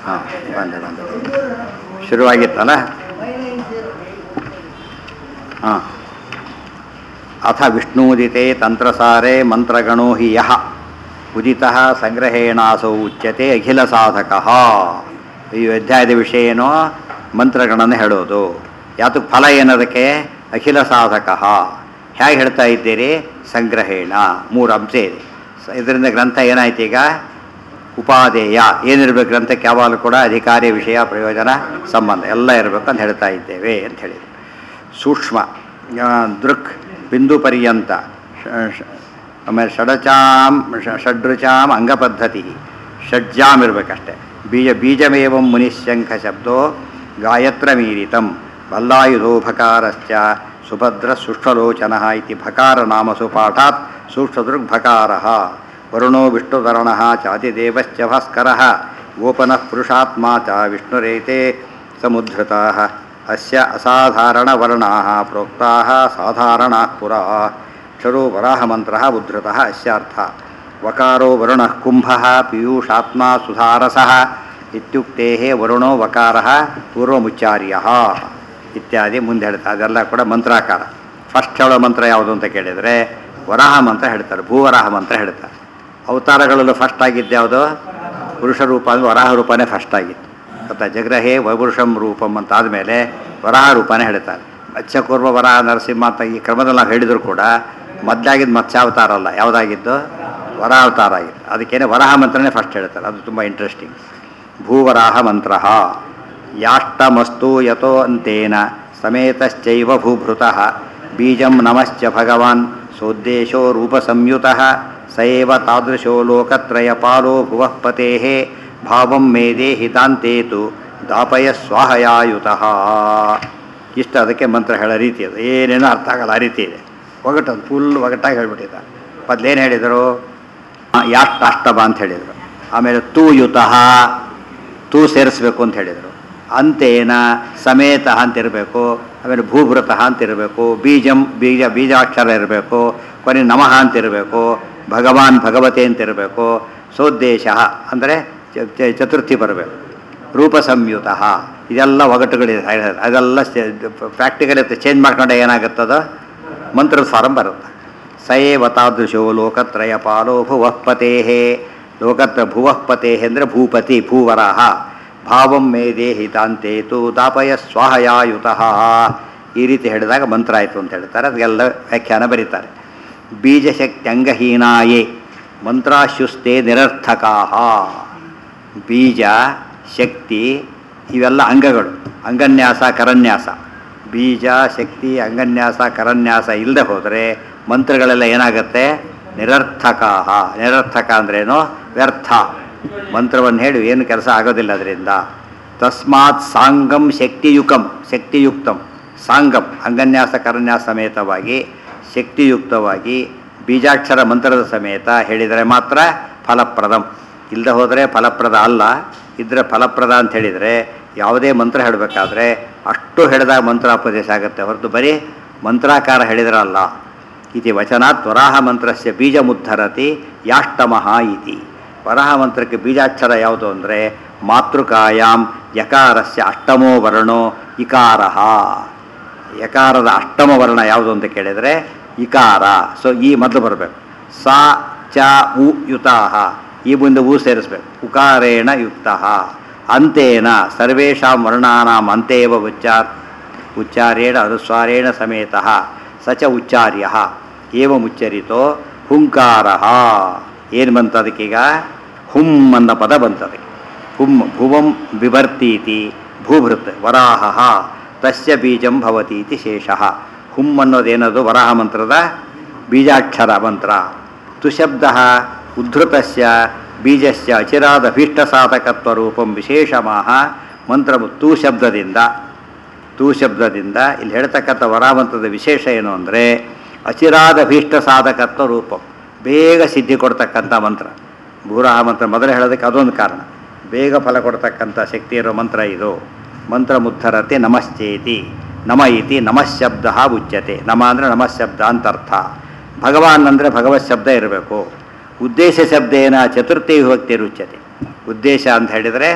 ಹಾಂ ಬಂದೆ ಬಂದೆ ಶುರುವಾಗಿತ್ತಲ್ಲ ಹಾಂ ಅಥ ವಿಷ್ಣೂದಿತೆ ತಂತ್ರಸಾರೆ ಮಂತ್ರಗಣೋ ಹಿ ಯಹ ಉದಿತಃ ಸಂಗ್ರಹೇಣಾಸೌ ಉಚ್ಯತೆ ಅಖಿಲ ಸಾಧಕ ಈ ಅಧ್ಯಾಯದ ವಿಷಯ ಏನೋ ಮಂತ್ರಗಳನ್ನು ಹೇಳೋದು ಯಾತಕ್ಕೆ ಫಲ ಏನದಕ್ಕೆ ಅಖಿಲ ಸಾಧಕ ಹೇಗೆ ಹೇಳ್ತಾ ಇದ್ದೀರಿ ಸಂಗ್ರಹೇಣ ಮೂರು ಅಂಶ ಇದೆ ಸ- ಇದರಿಂದ ಗ್ರಂಥ ಏನಾಯ್ತು ಈಗ ಉಪಾದೇಯ ಏನಿರಬೇಕು ಗ್ರಂಥಕ್ಕೆ ಯಾವಾಗಲೂ ಕೂಡ ಅಧಿಕಾರಿ ವಿಷಯ ಪ್ರಯೋಜನ ಸಂಬಂಧ ಎಲ್ಲ ಇರಬೇಕು ಅಂತ ಹೇಳ್ತಾ ಇದ್ದೇವೆ ಅಂತ ಹೇಳಿದರು ಸೂಕ್ಷ್ಮ ಆ, ದೃಕ್ ಬಿಂದು ಪರ್ಯಂತ ಶ- ಶ- ಆಮೇಲೆ ಷಡಚಾಂ ಷ- ಷಡ್ರುಚಾಂ ಅಂಗಪದ್ಧತಿ ಷಡ್ಜಾಮ್ ಇರಬೇಕಷ್ಟೆ ಬೀಜ ಬೀಜಮೇವಂ ಮುನಿಶಂಖ ಶಬ್ದೋ ಗಾಯತ್ರ ಮೀರಿತಂ ಬಲ್ಲಾಯುಧೋ ಭಕಾರಶ್ಚ ಸುಭದ್ರ ಸುಷ್ಠಲೋಚನ ಇತಿ ಭಕಾರ ನಾಮಸು ಪಾಠಾತ್ ಸೂಕ್ಷ್ಮದೃಗ್ಭಕಾರ ವರುಣೋ ವಿಷ್ಣುಧರಣ ಚಾತಿದೇವಶ್ಚ ಭಾಸ್ಕರ ಗೋಪನಃ ಪುರುಷಾತ್ಮ ಚ ವಿಷ್ಣುರೇತೆ ಸಮುದ್ಧತಾ ಅಸ್ಯ ಅಸಾಧಾರಣವರ್ಣಾः ಪ್ರೋಕ್ತಾः ಸಾಧಾರಣಾः ಪುರಾ ಕ್ಷರೋ ವರಾಹಮಂತ್ರः ಉದ್ಧೃತः ಅಸ್ಯಾರ್ಥ ವಕಾರೋ ವರುಣಃ ಕುಂಭಃ ಪೀಯೂಷಾತ್ಮ ಸುಧಾರಸಃ ಇತ್ಯುಕ್ತೇः ವರುಣೋ ವಕಾರः ಪೂರ್ವಮುಚ್ಚಾರ್ಯः ಇತ್ಯಾದಿ ಮುಂದೆ ಹೇಳ್ತಾರೆ ಅದೆಲ್ಲ ಕೂಡ ಮಂತ್ರಾಕಾರ ಫಸ್ಟ್ ಹೇಳೋ ಮಂತ್ರ ಯಾವುದು ಅಂತ ಕೇಳಿದರೆ ವರಾಹ ಮಂತ್ರ ಹೇಳ್ತಾರೆ ಭೂವರಾಹ ಮಂತ್ರ ಹೇಳ್ತಾರೆ ಅವತಾರಗಳಲ್ಲೂ ಫಸ್ಟ್ ಆಗಿದ್ದು ಯಾವುದು ಪುರುಷ ರೂಪ ಅಂದರೆ ವರಾಹ ರೂಪನೇ ಫಸ್ಟ್ ಆಗಿತ್ತು ಗೊತ್ತಾ ಜಗ್ರಹೇ ವೈಪುರುಷಂ ರೂಪಂ ಅಂತ ಆದಮೇಲೆ ವರಾಹ ರೂಪನೇ ಹೇಳ್ತಾರೆ ಮತ್ಸ್ಯಕೂರ್ಮ ವರಾಹ ನರಸಿಂಹ ಅಂತ ಈ ಕ್ರಮದಲ್ಲಿ ನಾವು ಹೇಳಿದ್ರು ಕೂಡ ಮೊದಲಾಗಿದ್ದು ಮತ್ಸ್ಯಾವತಾರ ಅಲ್ಲ ಯಾವುದಾಗಿದ್ದು ವರಾವತಾರ ಆಗಿತ್ತು ಅದಕ್ಕೇನೆ ವರಾಹ ಮಂತ್ರನೇ ಫಸ್ಟ್ ಹೇಳ್ತಾರೆ ಅದು ತುಂಬ ಇಂಟ್ರೆಸ್ಟಿಂಗ್ ಭೂವರಾಹ ಮಂತ್ರ ಯಾಷ್ಟಮಸ್ತು ಯಥೋ ಅಂತೇನ ಸಮೇತಶ್ಚೈವ ಭೂಭೃತಃ ಬೀಜಂ ನಮಶ್ಚ ಭಗವಾನ್ ಸೋದ್ದೇಶೋ ರೂಪಸಂಯುತಃ ಸ ಏವ ತಾದೃಶೋ ಲೋಕತ್ರಯಪಾಲೋ ಭುವಃ ಪತೇಃ ಭಾವಂ ಮೇದೇ ಹಿತಾಂತೇತು ದಾಪಯ ಸ್ವಾಹಯಾಯುತಃ ಇಷ್ಟು ಅದಕ್ಕೆ ಮಂತ್ರ ಹೇಳೋ ರೀತಿ ಅದು ಏನೇನೋ ಅರ್ಥ ಆಗಲ್ಲ ಆ ರೀತಿ ಇದೆ ಒಗಟು ಫುಲ್ ಒಗಟಾಗಿ ಹೇಳ್ಬಿಟ್ಟಿದ್ದಾರೆ ಮೊದಲೇನು ಹೇಳಿದರು ಯಾಷ್ಟಾಷ್ಟಮ ಅಂತ ಹೇಳಿದರು ಆಮೇಲೆ ತೂಯುತಃ ತೂ ಸೇರಿಸ್ಬೇಕು ಅಂತ ಹೇಳಿದರು ಅಂತೇನ ಸಮೇತ ಅಂತಿರಬೇಕು ಆಮೇಲೆ ಭೂಭೃತಃ ಅಂತಿರಬೇಕು ಬೀಜಂ ಬೀಜ ಬೀಜಾಕ್ಷರ ಇರಬೇಕು ಕೊನೆ ನಮಃ ಅಂತಿರಬೇಕು ಭಗವಾನ್ ಭಗವತೆ ಅಂತಿರಬೇಕು ಸೋದ್ದೇಶ ಅಂದರೆ ಚತುರ್ಥಿ ಬರಬೇಕು ರೂಪ ಸಂಯುತ ಇದೆಲ್ಲ ಒಗಟುಗಳಿದೆ ಅದೆಲ್ಲ ಪ್ರಾಕ್ಟಿಕಲ್ ಚೇಂಜ್ ಮಾಡ್ಕೊಂಡೆ ಏನಾಗುತ್ತದ ಮಂತ್ರದ ಫಾರಂ ಬರುತ್ತೆ ಸಯೇವ ತಾದೃಶೋ ಲೋಕತ್ರಯ ಪಾಲೋ ಭುವಃಪತೇ ಲೋಕತ್ರ ಭುವಃಪತೇ ಅಂದರೆ ಭೂಪತಿ ಭೂವರಾಹ ಭಾವಂ ಮೇ ದೇಹಿ ತಾಂತೇತು ತಾಪಯ ಸ್ವಾಹಯಾಯುತಃ ಈ ರೀತಿ ಹೇಳಿದಾಗ ಮಂತ್ರ ಆಯಿತು ಅಂತ ಹೇಳ್ತಾರೆ ಅದಕ್ಕೆಲ್ಲ ವ್ಯಾಖ್ಯಾನ ಬರೀತಾರೆ ಬೀಜಶಕ್ತಿ ಅಂಗಹೀನಾಯೇ ಮಂತ್ರಾಶ್ಯುಸ್ತೆ ನಿರರ್ಥಕಾ ಬೀಜ ಶಕ್ತಿ ಇವೆಲ್ಲ ಅಂಗಗಳು ಅಂಗನ್ಯಾಸ ಕರನ್ಯಾಸ ಬೀಜ ಶಕ್ತಿ ಅಂಗನ್ಯಾಸ ಕರನ್ಯಾಸ ಇಲ್ಲದೆ ಹೋದರೆ ಮಂತ್ರಗಳೆಲ್ಲ ಏನಾಗುತ್ತೆ ನಿರರ್ಥಕ ನಿರರ್ಥಕ ಅಂದ್ರೇನು ವ್ಯರ್ಥ ಮಂತ್ರವನ್ನು ಹೇಳಿ ಏನು ಕೆಲಸ ಆಗೋದಿಲ್ಲ ಅದರಿಂದ ತಸ್ಮಾತ್ ಸಾಂಗಂ ಶಕ್ತಿಯುಕಂ ಶಕ್ತಿಯುಕ್ತಂ ಸಾಂಗಂ ಅಂಗನ್ಯಾಸ ಕರನ್ಯಾಸ ಸಮೇತವಾಗಿ ಶಕ್ತಿಯುಕ್ತವಾಗಿ ಬೀಜಾಕ್ಷರ ಮಂತ್ರದ ಸಮೇತ ಹೇಳಿದರೆ ಮಾತ್ರ ಫಲಪ್ರದಂ ಇಲ್ಲದೆ ಹೋದರೆ ಫಲಪ್ರದ ಅಲ್ಲ ಇದ್ರೆ ಫಲಪ್ರದ ಅಂತ ಹೇಳಿದರೆ ಯಾವುದೇ ಮಂತ್ರ ಹೇಳಬೇಕಾದ್ರೆ ಅಷ್ಟು ಹೇಳಿದಾಗ ಮಂತ್ರೋಪದೇಶ ಆಗುತ್ತೆ ಹೊರತು ಬರೀ ಮಂತ್ರಾಕಾರ ಹೇಳಿದ್ರಲ್ಲ ಇತಿ ವಚನಾತ್ ವರಾಹ ಮಂತ್ರಸ್ಯ ಬೀಜ ಮುದ್ಧರತಿ ಯಾಷ್ಟಮಃ ಇತಿ ವರಾಹ ಮಂತ್ರಕ್ಕೆ ಬೀಜಾಕ್ಷರ ಯಾವುದು ಅಂದರೆ ಮಾತೃಕಾಯಾಮ್ ಯಕಾರಸ್ಯ ಅಷ್ಟಮೋ ವರ್ಣೋ ಇಕಾರ ಯಕಾರದ ಅಷ್ಟಮ ವರ್ಣ ಯಾವುದು ಅಂತ ಕೇಳಿದರೆ ಇಕಾರ ಸೊ ಈ ಮೊದಲು ಬರಬೇಕು ಸಾ ಚ ಉ ಯುತಾಹ ಈ ಮುಂದೆ ಉ ಸೇರಿಸ್ಬೇಕು ಉಕಾರೇಣ ಯುಕ್ತ ಅಂತೇನ ಸರ್ವೇಷಾಂ ವರ್ಣಾನಾಂ ಅಂತೇವ ಉಚ್ಚಾರ್ ಉಚ್ಚಾರೇಣ ಅನುಸ್ವಾರೇಣ ಸಮೇತ ಸ ಚ ಉಚ್ಚಾರ್ಯ ಏವಮುಚ್ಚರಿತೋ ಹುಂಕಾರ ಏನು ಬಂತು ಅದಕ್ಕೀಗ ಹುಂ ಅನ್ನೋ ಪದ ಬಂತದೆ ಹುಂ ಭುವಂ ಬಿಭರ್ತೀತಿ ಭೂಭೃತ್ ವರಾಹ ತಸ್ಯ ಬೀಜಂ ಭವತೀತಿ ಶೇಷಃ ಹುಂ ಅನ್ನೋದೇನದು ವರಾಹ ಮಂತ್ರದ ಬೀಜಾಕ್ಷರ ಮಂತ್ರ ತುಶಬ್ದ ಉದ್ಧತಸ್ಯ ಬೀಜಸ್ಯ ಅಚಿರಾದಭೀಷ್ಟಸಾಧಕತ್ವ ರೂಪಂ ವಿಶೇಷಮಾಹ ಮಂತ್ರ ತೂ ಶಬ್ದದಿಂದ ತೂ ಶಬ್ದದಿಂದ ಇಲ್ಲಿ ಹೇಳ್ತಕ್ಕಂಥ ವರಾಮಂತ್ರದ ವಿಶೇಷ ಏನು ಅಂದರೆ ಅಚಿರಾದಭೀಷ್ಟ ಸಾಧಕತ್ವ ರೂಪಂ ಬೇಗ ಸಿದ್ಧಿ ಕೊಡ್ತಕ್ಕಂಥ ಮಂತ್ರ ಭೂರಾಹ ಮಂತ್ರ ಮೊದಲು ಹೇಳೋದಕ್ಕೆ ಅದೊಂದು ಕಾರಣ ಬೇಗ ಫಲ ಕೊಡ್ತಕ್ಕಂಥ ಶಕ್ತಿ ಇರೋ ಮಂತ್ರ ಇದು ಮಂತ್ರ ಮುದ್ಧರತೆ ನಮಶ್ಚೇತಿ ನಮ ಇತಿ ನಮಃಶಬ್ದ ಉಚ್ಯತೆ ನಮ ಅಂದರೆ ನಮಃಶಬ್ದ ಅಂತ ಅರ್ಥ ಭಗವಾನ್ ಅಂದರೆ ಭಗವತ್ ಶಬ್ದ ಇರಬೇಕು ಉದ್ದೇಶ ಶಬ್ದೇನ ಚತುರ್ಥಿ ವಿಭಕ್ತಿ ರುಚ್ಯತೆ ಉದ್ದೇಶ ಅಂತ ಹೇಳಿದರೆ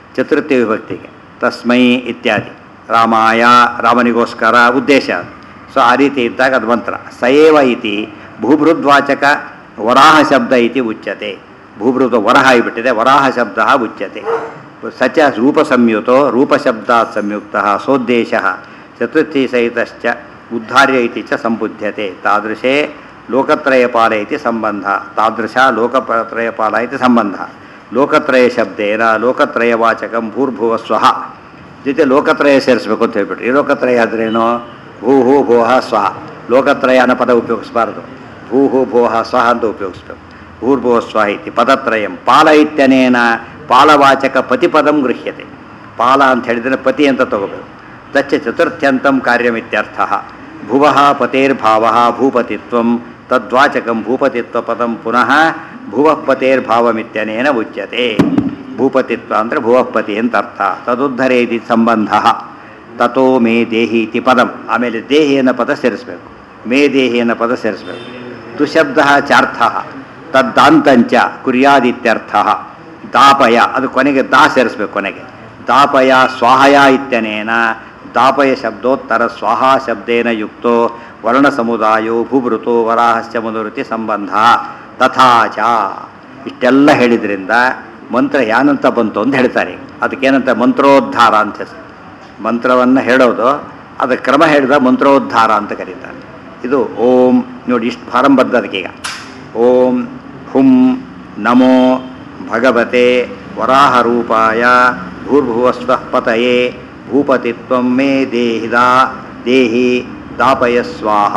ಚತುರ್ಥಿ ವಿಭಕ್ತಿಗೆ ತಸ್ಮೈ ಇತ್ಯಾದಿ ರಾಮಾಯ ರಾಮನಿಗೋಸ್ಕರ ಉದ್ದೇಶ ಸೊ ಆ ರೀತಿ ಇದ್ದಾಗ ಅದು ಮಂತ್ರ ಸಯೇವ ಇತಿ ಭೂಭೃದ್ವಾಚಕ ವರಾಹ ಶಬ್ದ ಇತಿ ಉಚ್ಯತೆ ಭೂಭೃದ ವರಹ ಆಗಿಬಿಟ್ಟಿದೆ ವರಾಹ ಶಬ್ದ ಉಚ್ಯತೆ ಸಚ ರೂಪಸಂಯುತೋ ರೂಪಶಬ್ದಾತ್ ಸಂಯುಕ್ತ ಸೋದ್ದೇಶ ಚತುರ್ಥಿ ಸಹಿತಶ್ಚ ಉದ್ಧಾರ್ಯ ಇತಿ ಚ ಸಂಬುಧ್ಯತೆ ತಾದೃಶೇ ಲೋಕತ್ರಯಪಾಲ ಇತಿ ಸಂಬಂಧ ತಾದೃಶ ಲೋಕತ್ರಯಪಾಲ ಇತಿ ಸಂಬಂಧ ಲೋಕತ್ರಯ ಶಬ್ದೇನ ಲೋಕತ್ರಯವಾಚಕಂ ಭೂರ್ಭುವ ಸ್ವಹ ಜೊತೆ ಲೋಕತ್ರಯ ಸೇರಿಸ್ಬೇಕು ಅಂತ ಹೇಳ್ಬಿಟ್ರು ಈ ಲೋಕತ್ರಯ ಆದ್ರೇನು ಭೂ ಹೂ ಭೋಹ ಸ್ವಹ ಲೋಕತ್ರಯ ಅನ್ನೋ ಪದ ಉಪಯೋಗಿಸಬಾರ್ದು ಭೂ ಹೂ ಭೋಹ ಸ್ವಹ ಅಂತ ಉಪಯೋಗಿಸ್ಬೇಕು ಭೂರ್ಭುವ ಸ್ವಹ ಇತಿ ಪದತ್ರಯಂ ಪಾಲ ಇತ್ಯನೇನ ಪಾಲವಾಚಕ ಪತಿಪದಂ ಗೃಹ್ಯತೆ ಪಾಲ ಅಂತ ಹೇಳಿದರೆ ಪತಿ ಅಂತ ತಗೋಬೇಕು ತಚ್ಚ ಚತುರ್ಥ್ಯಂತಂ ಕಾರ್ಯಮಿತ್ಯರ್ಥ ಭುವ ಪತೇರ್ಭಾವ ಭೂಪತಿತ್ವಂ ತದ್ವಾಚಕಂ ಭೂಪತಿತ್ವ ಪದಂ ಪುನಃ ಭುವಃ ಪತೇರ್ಭಾವಮಿತ್ಯನೇನ ಉಚ್ಯತೆ ಭೂಪತಿತ್ವ ಅಂದರೆ ಭುವಃಪತಿ ಅಂತ ಅರ್ಥ ತದುದ್ಧರೇತಿ ಸಂಬಂಧ ತಥೋ ಮೇ ದೇಹಿ ಇತಿ ಪದಂ ಆಮೇಲೆ ದೇಹಿ ಅನ್ನೋ ಪದ ಸೇರಿಸಬೇಕು ಮೇ ದೇಹಿ ಅನ್ನೋ ಪದ ಸೇರಿಸಬೇಕು ತುಶಬ್ದ ಚಾರ್ಥ ತದ್ದಾಂತಂಚ ಕುರ್ಯಾದಿತ್ಯರ್ಥ ದಾಪಯ ಅದು ಕೊನೆಗೆ ದಾ ಸೇರಿಸ್ಬೇಕು ಕೊನೆಗೆ ದಾಪಯ ಸ್ವಾಹಯ ಇತ್ಯನೇನ ದಾಪಯ ಶಬ್ದೋತ್ತರ ಸ್ವಾಹ ಶಬ್ದೇನ ಯುಕ್ತೋ ವರ್ಣ ಸಮುದಾಯೋ ಭೂಭೃತೋ ವರಾಹಸ್ಯ ಮನುವೃತ್ತಿ ಸಂಬಂಧ ತಥಾಚ ಇಷ್ಟೆಲ್ಲ ಹೇಳಿದ್ರಿಂದ ಮಂತ್ರ ಯಾನಂತ ಬಂತು ಅಂತ ಹೇಳ್ತಾರೆ ಅದಕ್ಕೇನಂತ ಮಂತ್ರೋದ್ಧಾರ ಅಂತ ಹೆಸರು ಮಂತ್ರವನ್ನು ಹೇಳೋದು ಅದರ ಕ್ರಮ ಹೇಳಿದ ಮಂತ್ರೋದ್ಧಾರ ಅಂತ ಕರೀತಾರೆ ಇದು ಓಂ ನೋಡಿ ಇಷ್ಟು ಪ್ರಾರಂಭದ್ದು ಅದಕ್ಕೀಗ ಓಂ ಹುಂ ನಮೋ ಭಗವತೆ ವರಾಹರೂಪಾಯ ಭೂರ್ಭುವಸ್ವಃ ಪತಯೇ ಭೂಪತಿತ್ವಂ ಮೇ ದೇಹಿದ ದೇಹಿ ದಾಪಯ ಸ್ವಾಹ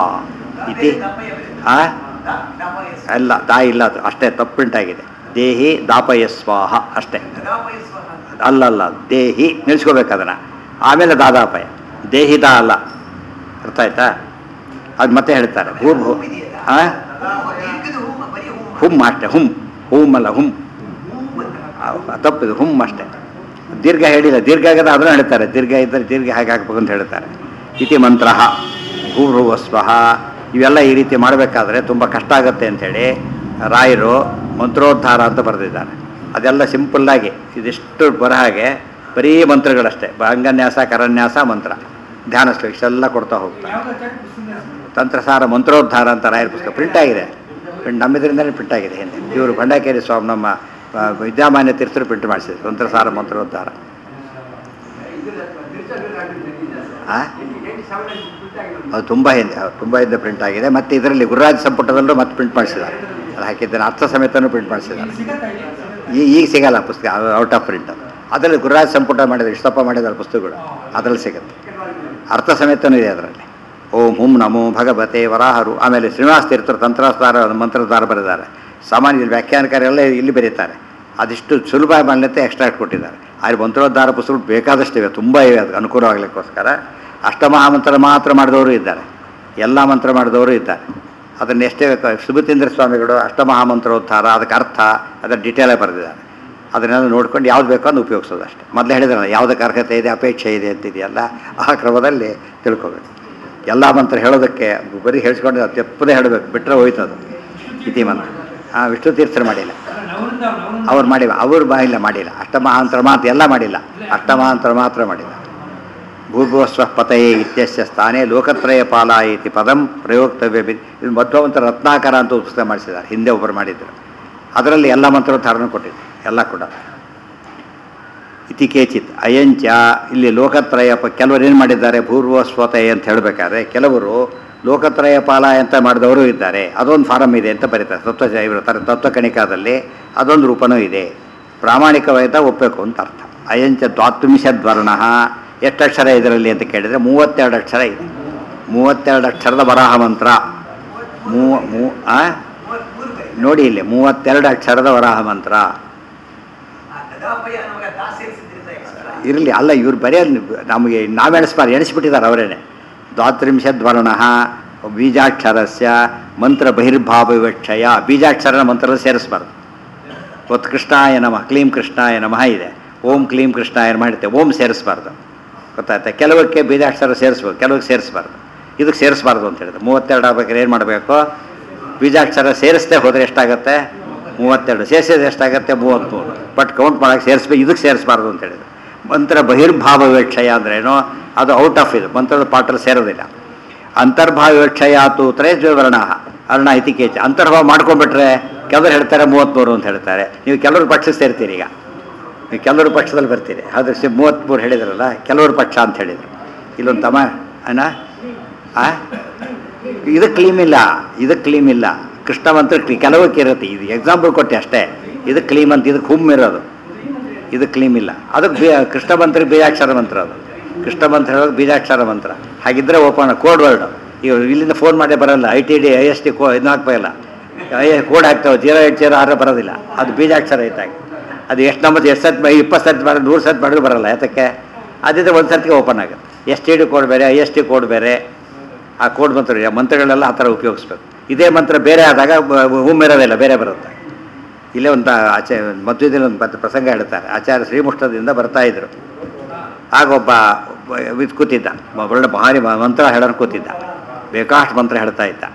ಇತಿ ಆ ಅಲ್ಲ ದಾ ಇಲ್ಲ ಅದು ಅಷ್ಟೇ ತಪ್ಪುಂಟಾಗಿದೆ ದೇಹಿ ದಾಪಯ ಸ್ವಾಹ ಅಷ್ಟೇ ಅಲ್ಲಲ್ಲ ದೇಹಿ ನಿಲ್ಸ್ಕೋಬೇಕು ಅದನ್ನು ಆಮೇಲೆ ದಾದಾಪಯ ದೇಹಿದ ಅಲ್ಲ ಅರ್ಥ ಆಯ್ತಾ ಅದು ಮತ್ತೆ ಹೇಳ್ತಾರೆ ಭೂ ಭೂ ಆ ಹುಮ್ ಅಷ್ಟೇ ಹುಮ್ ಹೂಮ್ ಅಲ್ಲ ಹುಮ್ ಆ, ತಪ್ಪಿದು ಹುಮ್ ಅಷ್ಟೇ ದೀರ್ಘ ಹೇಳಿಲ್ಲ ದೀರ್ಘ ಆಗದ ಅದನ್ನು ಹೇಳ್ತಾರೆ ದೀರ್ಘ ಇದ್ದರೆ ದೀರ್ಘ ಹಾಗೆ ಹಾಕ್ಬೇಕು ಅಂತ ಹೇಳ್ತಾರೆ ಇತಿ ಮಂತ್ರ ಭೂಭುವಸ್ವಃ ಇವೆಲ್ಲ ಈ ರೀತಿ ಮಾಡಬೇಕಾದ್ರೆ ತುಂಬ ಕಷ್ಟ ಆಗುತ್ತೆ ಅಂಥೇಳಿ ರಾಯರು ಮಂತ್ರೋದ್ಧಾರ ಅಂತ ಬರೆದಿದ್ದಾರೆ ಅದೆಲ್ಲ ಸಿಂಪಲ್ಲಾಗಿ ಇದಿಷ್ಟು ಬರಹಾಗೆ ಬರೀ ಮಂತ್ರಗಳಷ್ಟೇ ಅಂಗನ್ಯಾಸ ಕರನ್ಯಾಸ ಮಂತ್ರ ಧ್ಯಾನ ಶ್ಲೋಕ ಇಷ್ಟೆಲ್ಲ ಕೊಡ್ತಾ ಹೋಗ್ತಾರೆ ತಂತ್ರಸಾರ ಮಂತ್ರೋದ್ಧಾರ ಅಂತ ರಾಯರ ಪುಸ್ತಕ ಪ್ರಿಂಟ್ ಆಗಿದೆ ಪ್ರಿಂಟ್ ನಮ್ಮಿದ್ರಿಂದಲೇ ಪ್ರಿಂಟ್ ಆಗಿದೆ ಹಿಂದೆ ಇವರು ಬಂಡಾಕೇರಿ ಸ್ವಾಮಿ ನಮ್ಮ ಆ, ವಿದ್ಯಾಮಾನ್ಯ ತೀರ್ಥರು ಪ್ರಿಂಟ್ ಮಾಡಿಸಿದ್ರು ತಂತ್ರಸಾರ ಮಂತ್ರೋದ್ಧಾರ ಆ? ಅದು ತುಂಬ ಹಿಂದೆ ಹೌದು, ತುಂಬ ಹಿಂದೆ ಪ್ರಿಂಟ್ ಆಗಿದೆ ಮತ್ತು ಇದರಲ್ಲಿ ಗುರುರಾಜ ಸಂಪುಟದಲ್ಲೂ ಮತ್ತೆ ಪ್ರಿಂಟ್ ಮಾಡಿಸಿದ್ದಾರೆ ಅದು ಹಾಕಿದ್ದೇನೆ ಅರ್ಥ ಸಮೇತನೂ ಪ್ರಿಂಟ್ ಮಾಡಿಸಿದ್ದಾರೆ ಈ ಈಗ ಸಿಗಲ್ಲ ಪುಸ್ತಕ ಔಟ್ ಆಫ್ ಪ್ರಿಂಟ್ ಅದರಲ್ಲಿ ಗುರುರಾಜ ಸಂಪುಟ ಮಾಡಿದ್ದಾರೆ ಇಷ್ಟಪ್ಪ ಮಾಡಿದ್ದಾರೆ ಪುಸ್ತಕಗಳು ಅದರಲ್ಲಿ ಸಿಗುತ್ತೆ ಅರ್ಥ ಸಮೇತನೂ ಇದೆ ಅದರಲ್ಲಿ ಓಂ ಹುಂ ನಮೋ ಭಗವತೆ ವರಾಹರು ಆಮೇಲೆ ಶ್ರೀನಿವಾಸ ತೀರ್ಥರು ತಂತ್ರಸಾರ ಮಂತ್ರಧಾರ ಬರೆದಿದ್ದಾರೆ ಸಾಮಾನ್ಯ ವ್ಯಾಖ್ಯಾನಕಾರೆಲ್ಲ ಇಲ್ಲಿ ಬರೀತಾರೆ ಅದಿಷ್ಟು ಸುಲಭ ಮಾಡಲಿಕ್ಕೆ ಎಕ್ಸ್ಟ್ರಾಕ್ಟ್ ಕೊಟ್ಟಿದ್ದಾರೆ ಆದರೆ ಮಂತ್ರೋದ್ಧಾರ ಪುಸ್ತಕಗಳು ಬೇಕಾದಷ್ಟಿವೆ ತುಂಬ ಇವೆ ಅದಕ್ಕೆ ಅನುಕೂಲವಾಗಲಿಕ್ಕೋಸ್ಕರ ಅಷ್ಟಮಹಾಮಂತ್ರ ಮಾತ್ರ ಮಾಡಿದವರು ಇದ್ದಾರೆ ಎಲ್ಲ ಮಂತ್ರ ಮಾಡಿದವರು ಇದ್ದಾರೆ ಅದನ್ನು ಎಷ್ಟೇ ಸುಭತೀಂದ್ರ ಸ್ವಾಮಿಗಳು ಅಷ್ಟಮಹಾಮಂತ್ರೋದ್ಧಾರ ಅದಕ್ಕೆ ಅರ್ಥ ಅದರ ಡೀಟೇಲಾಗಿ ಬರೆದಿದ್ದಾರೆ ಅದನ್ನೆಲ್ಲ ನೋಡ್ಕೊಂಡು ಯಾವ್ದು ಬೇಕೋ ಅದನ್ನು ಉಪಯೋಗಿಸೋದು ಅಷ್ಟೇ ಮೊದಲು ಹೇಳಿದ್ರಲ್ಲ ಯಾವುದಕ್ಕೆ ಅರ್ಹತೆ ಇದೆ ಅಪೇಕ್ಷೆ ಇದೆ ಅಂತಿದೆಯಲ್ಲ ಆ ಕ್ರಮದಲ್ಲಿ ತಿಳ್ಕೊಬೇಕು ಎಲ್ಲ ಮಂತ್ರ ಹೇಳೋದಕ್ಕೆ ಬರೀ ಹೇಳಿಸ್ಕೊಂಡು ತೆಪ್ಪದೇ ಹೇಳಬೇಕು ಬಿಟ್ಟರೆ ಹೋಯ್ತದು ಇತಿ ಮಂತ್ರ ಹಾಂ ವಿಷ್ಣು ತೀರ್ಥರು ಮಾಡಿಲ್ಲ ಅವ್ರು ಮಾಡಿಲ್ಲ ಅವ್ರು ಬಾ ಇಲ್ಲ ಮಾಡಿಲ್ಲ ಅಷ್ಟಮಹಾಂತರ ಮಾತ್ರ ಎಲ್ಲ ಮಾಡಿಲ್ಲ ಅಷ್ಟಮಹಾಂತರ ಮಾತ್ರ ಮಾಡಿಲ್ಲ ಭೂಭುವಸ್ವ ಪತಯೇ ಇತ್ಯಸ್ಯ ಸ್ಥಾನೇ ಲೋಕತ್ರಯ ಪಾಲ ಇತಿ ಪದಂ ಪ್ರಯೋಕ್ತವ್ಯ ಬಿ- ಇದು ಮಧ್ವಂತರ ರತ್ನಾಕರ ಅಂತ ಒಂದು ಪುಸ್ತಕ ಮಾಡಿಸಿದ್ದಾರೆ ಹಿಂದೆ ಒಬ್ಬರು ಮಾಡಿದ್ರು ಅದರಲ್ಲಿ ಎಲ್ಲ ಮಂತ್ರೋದ್ಧಾರನೂ ಕೊಟ್ಟಿದ್ರು ಎಲ್ಲ ಕೂಡ ಇತಿ ಕೇಚಿತ್ ಅಯಂಚ ಇಲ್ಲಿ ಲೋಕತ್ರಯ ಪ ಕೆಲವರು ಏನು ಮಾಡಿದ್ದಾರೆ ಭೂರ್ವ ಸ್ವತಯ ಅಂತ ಹೇಳಬೇಕಾದ್ರೆ ಕೆಲವರು ಲೋಕತ್ರಯ ಪಾಲ ಅಂತ ಮಾಡಿದವರು ಇದ್ದಾರೆ ಅದೊಂದು ಫಾರಮ್ ಇದೆ ಅಂತ ಬರೀತಾರೆ ತತ್ವ ಇವರು ತರ- ತತ್ವಕಣಿಕಾದಲ್ಲಿ ಅದೊಂದು ರೂಪನೂ ಇದೆ ಪ್ರಾಮಾಣಿಕವಾದ ಒಪ್ಪಬೇಕು ಅಂತ ಅರ್ಥ ಅಯಂಚ ದ್ವಾತ್ವಿಂಶದ್ವರ್ಣ ಎಷ್ಟು ಅಕ್ಷರ ಇದರಲ್ಲಿ ಅಂತ ಕೇಳಿದರೆ ಮೂವತ್ತೆರಡು ಅಕ್ಷರ ಇದೆ ಮೂವತ್ತೆರಡು ಅಕ್ಷರದ ವರಾಹ ಮಂತ್ರ ಮೂ ಮೂ ಆ? ನೋಡಿ ಇಲ್ಲಿ ಮೂವತ್ತೆರಡು ಅಕ್ಷರದ ವರಾಹ ಮಂತ್ರ ಇರಲಿ ಅಲ್ಲ ಇವ್ರು ಬರೀ ನಮಗೆ ನಾವು ಎಣಿಸ್ಬಾರ್ದು ಎಣಿಸ್ಬಿಟ್ಟಿದ್ದಾರೆ ಅವರೇನೆ ದ್ವಾತ್ರಿಂಶದ್ವರ್ಣ ಬೀಜಾಕ್ಷರಸ್ಯ ಮಂತ್ರ ಬಹಿರ್ಭಾವ ವಿವಕ್ಷಯ ಬೀಜಾಕ್ಷರನ ಮಂತ್ರ ಸೇರಿಸ್ಬಾರ್ದು ಇವತ್ತು ಕೃಷ್ಣಾಯ ನಮಃ ಕ್ಲೀಂ ಕೃಷ್ಣಾಯ ನಮಃ ಇದೆ ಓಂ ಕ್ಲೀಂ ಕೃಷ್ಣಾಯ ನಮಃ ಇರುತ್ತೆ ಓಂ ಸೇರಿಸ್ಬಾರ್ದು ಗೊತ್ತಾಯ್ತಾ ಕೆಲವಕ್ಕೆ ಬೀಜಾಕ್ಷರ ಸೇರಿಸ್ಬೇಕು ಕೆಲವಕ್ಕೆ ಸೇರಿಸ್ಬಾರ್ದು ಇದಕ್ಕೆ ಸೇರಿಸ್ಬಾರ್ದು ಅಂತ ಹೇಳಿದ್ರೆ ಮೂವತ್ತೆರಡು ಆಗ್ಬೇಕಾದ್ರೆ ಏನು ಮಾಡಬೇಕು ಬೀಜಾಕ್ಷರ ಸೇರಿಸದೆ ಹೋದರೆ ಎಷ್ಟಾಗುತ್ತೆ ಮೂವತ್ತೆರಡು ಸೇರಿಸಿದ್ರೆ ಎಷ್ಟಾಗತ್ತೆ ಮೂವತ್ತ್ಮೂರು ಬಟ್ ಕೌಂಟ್ ಮಾಡೋಕ್ಕೆ ಸೇರಿಸ್ಬೇಕು ಇದಕ್ಕೆ ಸೇರಿಸಬಾರ್ದು ಅಂತ ಹೇಳಿದ್ರು ಮಂತ್ರ ಬಹಿರ್ಭಾವ ವಿವಕ್ಷಯ ಅಂದ್ರೇನು ಅದು ಔಟ್ ಆಫ್ ಇದು ಮಂತ್ರದ ಪಾಠದಲ್ಲಿ ಸೇರೋದಿಲ್ಲ ಅಂತರ್ಭಾವ ವಿವಕ್ಷಯಾತು ತ್ರಯಜ್ವರ್ಣ ಅರ್ಣ ಇತಿಕೇಚ ಅಂತರ್ಭಾವ ಮಾಡ್ಕೊಂಡ್ಬಿಟ್ರೆ ಕೆಲವರು ಹೇಳ್ತಾರೆ ಮೂವತ್ತ್ಮೂರು ಅಂತ ಹೇಳ್ತಾರೆ ನೀವು ಕೆಲವರು ಪಕ್ಷಕ್ಕೆ ಸೇರ್ತೀರಿ ಈಗ ನೀವು ಕೆಲವರು ಪಕ್ಷದಲ್ಲಿ ಬರ್ತೀರಿ ಆದ್ರೆ ಸಿ ಮೂವತ್ತ್ಮೂರು ಹೇಳಿದ್ರಲ್ಲ ಕೆಲವರು ಪಕ್ಷ ಅಂತ ಹೇಳಿದರು ಇಲ್ಲೊಂದು ತಮ ಅಣ್ಣ ಆ ಇದಕ್ಕೆ ಕ್ಲೀಮ್ ಇಲ್ಲ ಇದಕ್ಕೆ ಕ್ಲೀಮ್ ಇಲ್ಲ ಕೃಷ್ಣ ಮಂತ್ರ ಕ್ಲೀ ಕೆಲವಕ್ಕೆ ಇರುತ್ತೆ ಇದು ಎಕ್ಸಾಂಪಲ್ ಕೊಟ್ಟೆ ಅಷ್ಟೇ ಇದಕ್ಕೆ ಕ್ಲೀಮ್ ಅಂತ ಇದಕ್ಕೆ ಹುಮ್ ಇರೋದು ಇದು ಕ್ಲೀಮ್ ಇಲ್ಲ ಅದಕ್ಕೆ ಬೀ ಕೃಷ್ಣ ಮಂತ್ರ ಬೀಜಾಕ್ಷರ ಮಂತ್ರ ಅದು ಕೃಷ್ಣ ಮಂತ್ರ ಹೇಳೋದು ಬೀಜಾಕ್ಷರ ಮಂತ್ರ ಹಾಗಿದ್ರೆ ಓಪನ್ ಕೋಡ್ ವರ್ಡ್ ಈಗ ಇಲ್ಲಿಂದ ಫೋನ್ ಮಾಡೇ ಬರಲ್ಲ I T D I S T ಕೋ ಇದನ್ನ ಹಾಕ್ಬೇಕಲ್ಲ ಐ ಕೋಡ್ ಹಾಕ್ತಾವೆ ಜೀರೋ ಏಟ್ ಜೀರೋ ಆರು ಬರೋದಿಲ್ಲ ಅದು ಬೀಜಾಕ್ಷರ ಇದ್ದಾಗ ಅದು ಎಷ್ಟು ನಂಬರ್ ಎಷ್ಟು ಸತ್ ಇಪ್ಪತ್ತು ಸತ್ ಮಾಡಿದ್ರೆ ನೂರು ಸತ್ ಮಾಡಿದ್ರು ಬರಲ್ಲ ಯಾತಕ್ಕೆ ಅದಿದ್ರೆ ಒಂದು ಸರ್ತಿಗೆ ಓಪನ್ ಆಗುತ್ತೆ ಎಸ್ ಟಿ ಡಿ ಕೋಡ್ ಬೇರೆ ಐ ಎಸ್ ಟಿ ಕೋಡ್ ಬೇರೆ ಆ ಕೋಡ್ ಮಂತ್ರ ಇದೆ. ಮಂತ್ರಗಳೆಲ್ಲ ಆ ಥರ ಉಪಯೋಗಿಸ್ಬೇಕು ಇದೇ ಮಂತ್ರ ಬೇರೆ ಆದಾಗ ಹೂಮ್ ಇರೋದಿಲ್ಲ ಬೇರೆ ಬರುತ್ತೆ ಇಲ್ಲೇ ಒಂದು ಆಚೆ ಮಧ್ವದಲ್ಲಿ ಒಂದು ಪತ್- ಪ್ರಸಂಗ ಹೇಳ್ತಾರೆ ಆಚಾರ್ಯ ಶ್ರೀಮುಷ್ಟದಿಂದ ಬರ್ತಾ ಇದ್ರು ಆಗ ಒಬ್ಬ ಒಬ್ಬ ಇದು ಕೂತಿದ್ದ ಒಬ್ಬ ಒಳ್ಳೆ ಭಾರಿ ಮ- ಮಂತ್ರ ಹೇಳೋರು ಕೂತಿದ್ದ ಬೇಕಾಷ್ಟು ಮಂತ್ರ ಹೇಳ್ತಾ ಇದ್ದ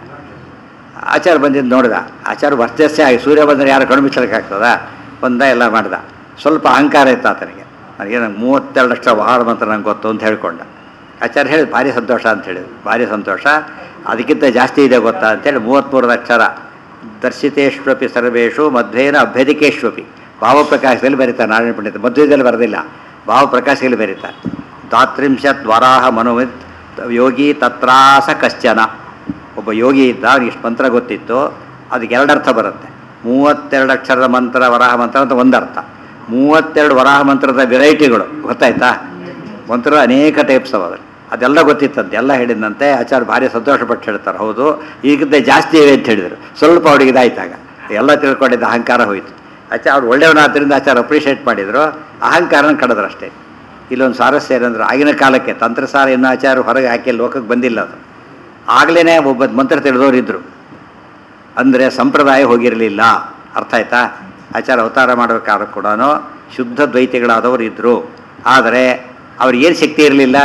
ಆಚಾರ ಬಂದಿದ್ದು ನೋಡಿದ ಆಚಾರ ವರ್ಚಸ್ಸೇ ಆಗಿ ಸೂರ್ಯ ಬಂದರೆ ಯಾರು ಕಣ್ಣು ಆಗ್ತದ ಬಂದ ಎಲ್ಲ ಮಾಡ್ದ ಸ್ವಲ್ಪ ಅಹಂಕಾರ ಇತ್ತು ಆತನಿಗೆ ನನಗೆ ನಂಗೆ ಮೂವತ್ತೆರಡು ಲಕ್ಷ ವಾರ ಮಂತ್ರ ನಂಗೆ ಗೊತ್ತು ಅಂತ ಹೇಳ್ಕೊಂಡ ಆಚಾರ್ಯ ಹೇಳಿದ ಭಾರಿ ಸಂತೋಷ ಅಂತ ಹೇಳಿದ್ರು ಭಾರಿ ಸಂತೋಷ ಅದಕ್ಕಿಂತ ಜಾಸ್ತಿ ಇದೆ ಗೊತ್ತಾ ಅಂತೇಳಿ ಮೂವತ್ತ್ಮೂರು ಅಕ್ಷರ ದರ್ಶಿತೇಶ್ವಪಿ ಸರ್ವೇಶು ಮಧ್ವೇನ ಅಭ್ಯಧಿಕೇಶ್ವಪಿ ಭಾವಪ್ರಕಾಶದಲ್ಲಿ ಬರೀತಾರೆ ನಾರಾಯಣ ಪಂಡಿತ ಮಧ್ವದಲ್ಲಿ ಬರೆದಿಲ್ಲ ಭಾವಪ್ರಕಾಶದಲ್ಲಿ ಬರೀತಾರೆ ದಾತ್ರಿಂಶತ್ ವರಾಹ ಮನೋವಿತ್ ಯೋಗಿ ತತ್ರಾಸ ಕಶ್ಚನ ಒಬ್ಬ ಯೋಗಿ ಇದ್ದ ಅವ್ನಿಗೆ ಇಷ್ಟು ಮಂತ್ರ ಗೊತ್ತಿತ್ತು ಅದಕ್ಕೆ ಎರಡು ಅರ್ಥ ಬರುತ್ತೆ ಮೂವತ್ತೆರಡು ಅಕ್ಷರದ ಮಂತ್ರ ವರಾಹ ಮಂತ್ರ ಅಂತ ಒಂದು ಅರ್ಥ ಮೂವತ್ತೆರಡು ವರಾಹ ಮಂತ್ರದ ವೆರೈಟಿಗಳು ಗೊತ್ತಾಯ್ತಾ ಮಂತ್ರ ಅನೇಕ ಟೈಪ್ಸ್ ಅವ ಅದ್ರಲ್ಲಿ. ಅದೆಲ್ಲ ಗೊತ್ತಿತ್ತಂತೆ ಎಲ್ಲ ಹೇಳಿದಂತೆ ಆಚಾರ್ಯ ಭಾರಿ ಸಂತೋಷಪಟ್ಟು ಹೇಳ್ತಾರೆ ಹೌದು ಈಗಿದ್ದ ಜಾಸ್ತಿ ಇವೆ ಅಂತ ಹೇಳಿದರು ಸ್ವಲ್ಪ ಅವ್ರಿಗೆ ಇದಾಯ್ತಾಗ ಎಲ್ಲ ತಿಳ್ಕೊಂಡಿದ್ದ ಅಹಂಕಾರ ಹೋಯಿತು ಆಚಾರ ಅವ್ರು ಒಳ್ಳೆಯವನಾದ್ದರಿಂದ ಆಚಾರ ಅಪ್ರಿಷಿಯೇಟ್ ಮಾಡಿದರು ಅಹಂಕಾರನ ಕಳೆದ್ರು ಅಷ್ಟೇ ಇಲ್ಲೊಂದು ಸಾರಸ್ಯ ಏನಂದ್ರೆ ಆಗಿನ ಕಾಲಕ್ಕೆ ತಂತ್ರಸಾರ ಇನ್ನೂ ಆಚಾರ ಹೊರಗೆ ಹಾಕಿ ಲೋಕಕ್ಕೆ ಬಂದಿಲ್ಲ ಅದು ಆಗಲೇ ಒಬ್ಬ ಮಂತ್ರ ತಿಳಿದವರು ಇದ್ದರು ಅಂದರೆ ಸಂಪ್ರದಾಯ ಹೋಗಿರಲಿಲ್ಲ ಅರ್ಥ ಆಯ್ತಾ ಆಚಾರ ಅವತಾರ ಮಾಡಬೇಕಾದ್ರೂ ಕೂಡ ಶುದ್ಧ ದ್ವೈತಿಗಳಾದವರು ಇದ್ದರು ಆದರೆ ಅವ್ರಿಗೆ ಏನು ಶಕ್ತಿ ಇರಲಿಲ್ಲ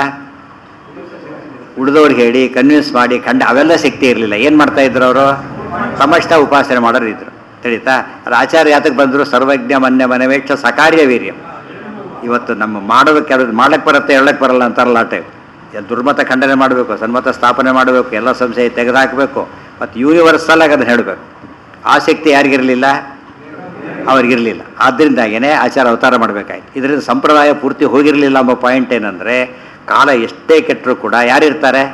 ಉಳಿದವ್ರಿಗೆ ಹೇಳಿ ಕನ್ವಿನ್ಸ್ ಮಾಡಿ ಕಂಡ ಅವೆಲ್ಲ ಶಕ್ತಿ ಇರಲಿಲ್ಲ ಏನು ಮಾಡ್ತಾ ಇದ್ರು ಅವರು ಸಮಷ್ಟ ಉಪಾಸನೆ ಮಾಡೋರು ಇದ್ರು ತಿಳಿತಾ ಅದು ಆಚಾರ್ಯ ಯಾತಕ್ಕೆ ಬಂದರು ಸರ್ವಜ್ಞ ಮನ್ಯ ಮನವೇಕ್ಷ ಸಕಾರ್ಯ ವೀರ್ಯ ಇವತ್ತು ನಮ್ಮ ಮಾಡೋದು ಕೆಲವು ಮಾಡಕ್ಕೆ ಬರುತ್ತೆ ಹೇಳಕ್ಕೆ ಬರಲ್ಲ ಅಂತಾರಲ್ಲ ಆ ಟೈಪ್ ಎಲ್ಲಿ ದುರ್ಮತ ಖಂಡನೆ ಮಾಡಬೇಕು ಸನ್ಮತ ಸ್ಥಾಪನೆ ಮಾಡಬೇಕು ಎಲ್ಲ ಸಂಶಯ ತೆಗೆದುಹಾಕಬೇಕು ಮತ್ತು ಯೂನಿವರ್ಸಲ್ ಆಗಿ ಅದನ್ನು ಹೇಳಬೇಕು ಆ ಶಕ್ತಿ ಯಾರಿಗಿರಲಿಲ್ಲ ಅವ್ರಿಗಿರಲಿಲ್ಲ ಆದ್ದರಿಂದಾಗೇ ಆಚಾರ ಅವತಾರ ಮಾಡಬೇಕಾಯ್ತು ಇದರಿಂದ ಸಂಪ್ರದಾಯ ಪೂರ್ತಿ ಹೋಗಿರಲಿಲ್ಲ ಎಂಬ ಪಾಯಿಂಟ್ ಏನಂದರೆ ಕಾಲ ಎಷ್ಟೇ ಕೆಟ್ಟರೂ ಕೂಡ ಯಾರಿರ್ತಾರೆ